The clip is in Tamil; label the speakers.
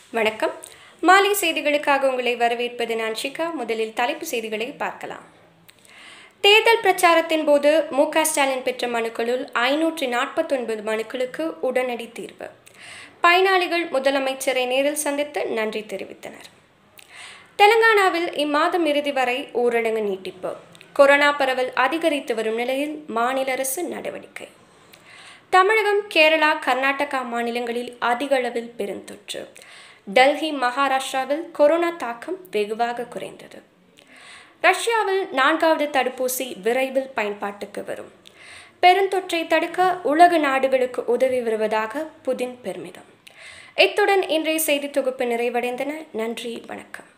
Speaker 1: வணக்கம் மாலை செய்திகளுக்காக உங்களை வரவேற்பது நான் ஷிகா முதலில் தலைப்பு செய்திகளை பார்க்கலாம் தேர்தல் பிரச்சாரத்தின் போது மு க ஸ்டாலின் பெற்ற மனுக்களுள் ஐநூற்றி நாற்பத்தொன்பது மனுக்களுக்கு உடனடி தீர்வு பயனாளிகள் முதலமைச்சரை நேரில் சந்தித்து நன்றி தெரிவித்தனர் தெலங்கானாவில் இம்மாதம் இறுதி வரை ஊரடங்கு நீட்டிப்பு கொரோனா பரவல் அதிகரித்து வரும் நிலையில் மாநில அரசு நடவடிக்கை தமிழகம் கேரளா கர்நாடகா மாநிலங்களில் அதிக அளவில் பெருந்தொற்று டெல்லி மகாராஷ்டிராவில் கொரோனா தாக்கம் வெகுவாக குறைந்தது ரஷ்யாவில் நான்காவது தடுப்பூசி விரைவில் பயன்பாட்டுக்கு வரும் பெருந்தொற்றை தடுக்க உலக நாடுகளுக்கு உதவி வருவதாக புதின் பெருமிதம் இத்துடன் இன்றைய செய்தி தொகுப்பு நிறைவடைந்தன நன்றி வணக்கம்